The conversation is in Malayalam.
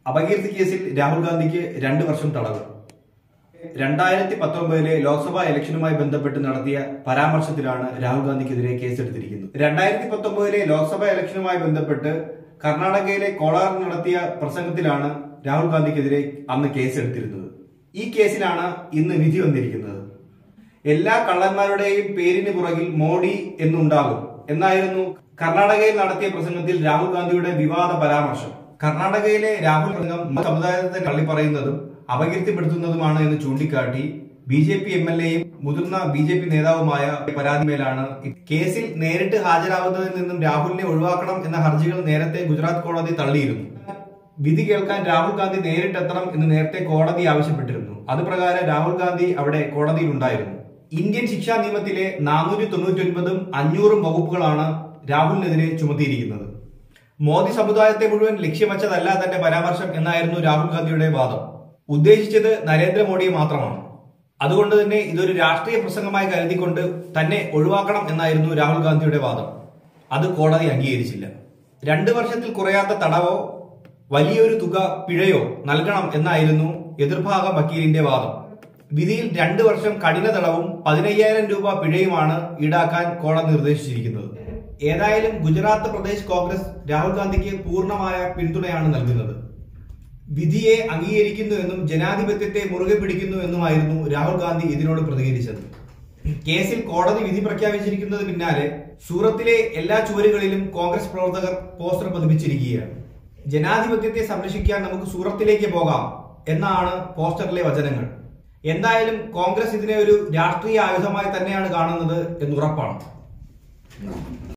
അപകീർത്തി കേസിൽ രാഹുൽ ഗാന്ധിക്ക് രണ്ട് വർഷം തടവ് രണ്ടായിരത്തി പത്തൊമ്പതിലെ ലോക്സഭാ ഇലക്ഷനുമായി ബന്ധപ്പെട്ട് നടത്തിയ പരാമർശത്തിലാണ് രാഹുൽ ഗാന്ധിക്കെതിരെ കേസെടുത്തിരിക്കുന്നത് രണ്ടായിരത്തി പത്തൊമ്പതിലെ ലോക്സഭാ ഇലക്ഷനുമായി ബന്ധപ്പെട്ട് കർണാടകയിലെ കോളാറിൽ നടത്തിയ പ്രസംഗത്തിലാണ് രാഹുൽ ഗാന്ധിക്കെതിരെ അന്ന് കേസെടുത്തിരുന്നത് ഈ കേസിലാണ് ഇന്ന് വിധി വന്നിരിക്കുന്നത് എല്ലാ കള്ളന്മാരുടെയും പേരിന് പുറകിൽ മോഡി എന്നുണ്ടാകും എന്നായിരുന്നു കർണാടകയിൽ നടത്തിയ പ്രസംഗത്തിൽ രാഹുൽ ഗാന്ധിയുടെ വിവാദ പരാമർശം കർണാടകയിലെ രാഹുൽ പ്രസംഗം സമുദായത്തെ തള്ളിപ്പറയുന്നതും അപകീർത്തിപ്പെടുത്തുന്നതുമാണ് എന്ന് ചൂണ്ടിക്കാട്ടി B J P M L എയും മുതിർന്ന ബി ജെ പി നേതാവുമായ പരാതിമേലാണ് കേസിൽ നേരിട്ട് ഹാജരാകുന്നതിൽ നിന്നും രാഹുലിനെ ഒഴിവാക്കണം എന്ന ഹർജികൾ നേരത്തെ ഗുജറാത്ത് കോടതി തള്ളിയിരുന്നു വിധി കേൾക്കാൻ രാഹുൽ ഗാന്ധി നേരിട്ടെത്തണം എന്ന് നേരത്തെ കോടതി ആവശ്യപ്പെട്ടിരുന്നു അത് പ്രകാരം രാഹുൽ ഗാന്ധി അവിടെ കോടതിയിൽ ഉണ്ടായിരുന്നു ഇന്ത്യൻ ശിക്ഷാ നിയമത്തിലെ നാനൂറ്റി തൊണ്ണൂറ്റി ഒൻപതും അഞ്ഞൂറും വകുപ്പുകളാണ് രാഹുലിനെതിരെ ചുമത്തിയിരിക്കുന്നത് മോദി സമുദായത്തെ മുഴുവൻ ലക്ഷ്യം വെച്ചതല്ല തന്റെ പരാമർശം എന്നായിരുന്നു രാഹുൽ ഗാന്ധിയുടെ വാദം ഉദ്ദേശിച്ചത് നരേന്ദ്രമോദിയെ മാത്രമാണ് അതുകൊണ്ട് തന്നെ ഇതൊരു രാഷ്ട്രീയ പ്രസംഗമായി കരുതിക്കൊണ്ട് തന്നെ ഒഴിവാക്കണം എന്നായിരുന്നു രാഹുൽ ഗാന്ധിയുടെ വാദം അത് കോടതി അംഗീകരിച്ചില്ല രണ്ട് വർഷത്തിൽ കുറയാത്ത തടവോ വലിയൊരു തുക പിഴയോ നൽകണം എന്നായിരുന്നു എതിർഭാഗം വക്കീലിന്റെ വാദം വിധിയിൽ രണ്ടു വർഷം കഠിന തടവും പതിനയ്യായിരം രൂപ പിഴയുമാണ് ഈടാക്കാൻ കോടതി നിർദ്ദേശിച്ചിരിക്കുന്നത് ഏതായാലും ഗുജറാത്ത് പ്രദേശ് കോൺഗ്രസ് രാഹുൽ ഗാന്ധിക്ക് പൂർണ്ണമായ പിന്തുണയാണ് നൽകുന്നത് വിധിയെ അംഗീകരിക്കുന്നു എന്നും ജനാധിപത്യത്തെ മുറുകെ പിടിക്കുന്നു എന്നുമായിരുന്നു രാഹുൽ ഗാന്ധി ഇതിനോട് പ്രതികരിച്ചത് കേസിൽ കോടതി വിധി പ്രഖ്യാപിച്ചിരിക്കുന്നത് പിന്നാലെ സൂറത്തിലെ എല്ലാ ചുവരുകളിലും കോൺഗ്രസ് പ്രവർത്തകർ പോസ്റ്റർ പതിപ്പിച്ചിരിക്കുകയാണ് ജനാധിപത്യത്തെ സംരക്ഷിക്കാൻ നമുക്ക് സൂറത്തിലേക്ക് പോകാം എന്നാണ് പോസ്റ്ററിലെ വചനങ്ങൾ എന്തായാലും കോൺഗ്രസ് ഇതിനെ ഒരു രാഷ്ട്രീയ ആയുധമായി തന്നെയാണ് കാണുന്നത് എന്നുറപ്പാണ്